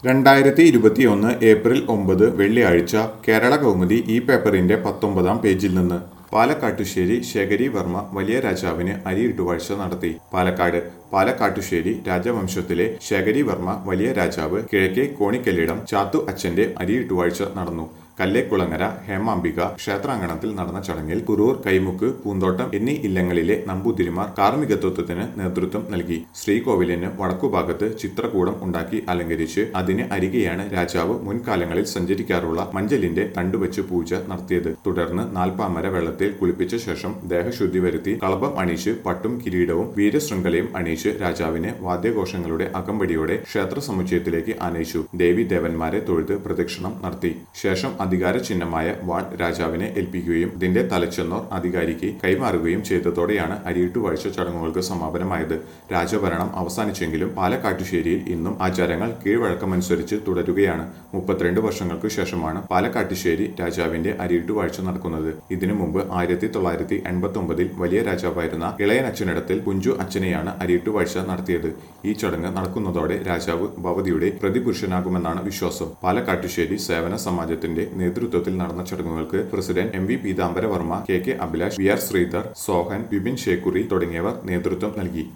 രണ്ടായിരത്തി ഇരുപത്തിയൊന്ന് ഏപ്രിൽ ഒമ്പത് വെള്ളിയാഴ്ച കേരള കൗമുദി ഈ പേപ്പറിന്റെ പത്തൊമ്പതാം പേജിൽ നിന്ന് പാലക്കാട്ടുശ്ശേരി ശേഖരി വർമ്മ വലിയ രാജാവിന് അരിയിട്ടുവാഴ്ച നടത്തി പാലക്കാട് പാലക്കാട്ടുശ്ശേരി രാജവംശത്തിലെ ശേഖരി വർമ്മ വലിയ രാജാവ് കിഴക്കേ കോണിക്കല്ലിടം ചാത്തു അച്ഛന്റെ അരിയിട്ടുവാഴ്ച നടന്നു കല്ലേക്കുളങ്ങര ഹേമാംബിക ക്ഷേത്രാങ്കണത്തിൽ നടന്ന ചടങ്ങിൽ കുറൂർ കൈമുക്ക് പൂന്തോട്ടം എന്നീ ഇല്ലങ്ങളിലെ നമ്പൂതിരിമാർ കാർമ്മികത്വത്തിന് നേതൃത്വം നൽകി ശ്രീകോവിലിന് വടക്കുഭാഗത്ത് ചിത്രകൂടം ഉണ്ടാക്കി അലങ്കരിച്ച് അതിന് അരികെയാണ് രാജാവ് മുൻകാലങ്ങളിൽ സഞ്ചരിക്കാറുള്ള മഞ്ചലിന്റെ തണ്ടുവച്ച് പൂജ നടത്തിയത് തുടർന്ന് നാൽപ്പാമര വെള്ളത്തിൽ കുളിപ്പിച്ച ശേഷം ദേഹശുദ്ധി വരുത്തി കളഭം അണിയിച്ച് പട്ടും കിരീടവും വീരശൃംഖലയും അണിയിച്ച് രാജാവിനെ വാദ്യഘോഷങ്ങളുടെ അകമ്പടിയോടെ ക്ഷേത്ര സമുച്ചയത്തിലേക്ക് ആനയിച്ചു ദേവി ദേവന്മാരെ തൊഴുത് പ്രദക്ഷിണം നടത്തി ശേഷം അധികാര ചിഹ്നമായ വാൾ രാജാവിനെ ഏൽപ്പിക്കുകയും ഇതിന്റെ തലച്ചെന്നോർ അധികാരിക്ക് കൈമാറുകയും ചെയ്തതോടെയാണ് അരിയിട്ടുവാഴ്ച ചടങ്ങുകൾക്ക് സമാപനമായത് രാജഭരണം അവസാനിച്ചെങ്കിലും പാലക്കാട്ടുശ്ശേരിയിൽ ഇന്നും ആചാരങ്ങൾ കീഴ്വഴക്കമനുസരിച്ച് തുടരുകയാണ് മുപ്പത്തിരണ്ട് വർഷങ്ങൾക്ക് ശേഷമാണ് പാലക്കാട്ടുശ്ശേരി രാജാവിന്റെ അരിയിട്ടുവാഴ്ച നടക്കുന്നത് ഇതിനു മുമ്പ് ആയിരത്തി തൊള്ളായിരത്തി എൺപത്തി ഒമ്പതിൽ വലിയ രാജാവായിരുന്ന ഇളയനച്ഛനിടത്തിൽ കുഞ്ചു അച്ഛനെയാണ് അരിയിട്ടുവാഴ്ച നടത്തിയത് ഈ ചടങ്ങ് നടക്കുന്നതോടെ രാജാവ് ഭവതിയുടെ പ്രതിപുരുഷനാകുമെന്നാണ് വിശ്വാസം പാലക്കാട്ടുശ്ശേരി സേവന സമാജത്തിന്റെ നേതൃത്വത്തിൽ നടന്ന ചടങ്ങുകൾക്ക് president M V Peethambara Varma K K Abhilash V R Sreedhar Sohan Vipin Shekkuri തുടങ്ങിയവർ നേതൃത്വം നൽകി